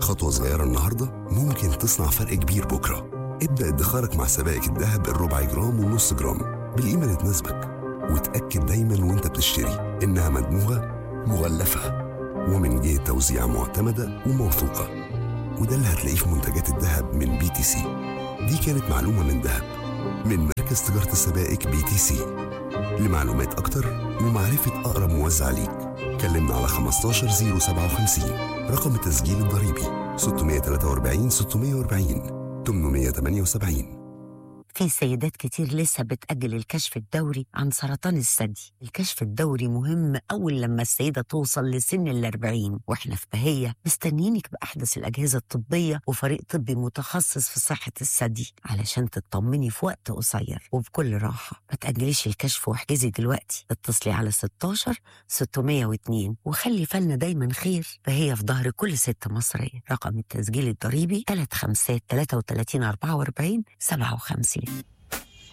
خطوة صغيرة النهاردة ممكن تصنع فرق كبير بكرة ابدأ ادخارك مع سبائك الذهب الربع جرام والنص جرام بالقيمة اللي تناسبك وتأكد دايما وانت بتشتري إنها مدموجة مغلفة ومن جهة توزيع معتمدة وموثوقة وده اللي هتلاقيه في منتجات الذهب من بي تي سي دي كانت معلومة من ذهب من مركز تجارة السبائك بي تي سي لمعلومات أكتر ومعرفة أقرب موزع ليك كلمنا على 15057 رقم التسجيل الضريبي 643 640 878 في سيدات كتير لسه بتأجل الكشف الدوري عن سرطان الثدي الكشف الدوري مهم أول لما السيدة توصل لسن الأربعين وإحنا في بهية مستنيينك بأحدث الأجهزة الطبية وفريق طبي متخصص في صحة الثدي علشان تطمني في وقت قصير وبكل راحة ما تأجليش الكشف واحجزي دلوقتي اتصلي على 16 602 وخلي بالنا دايما خير فهي في ظهر كل ست مصرية رقم التسجيل الضريبي 3 5 33 44 57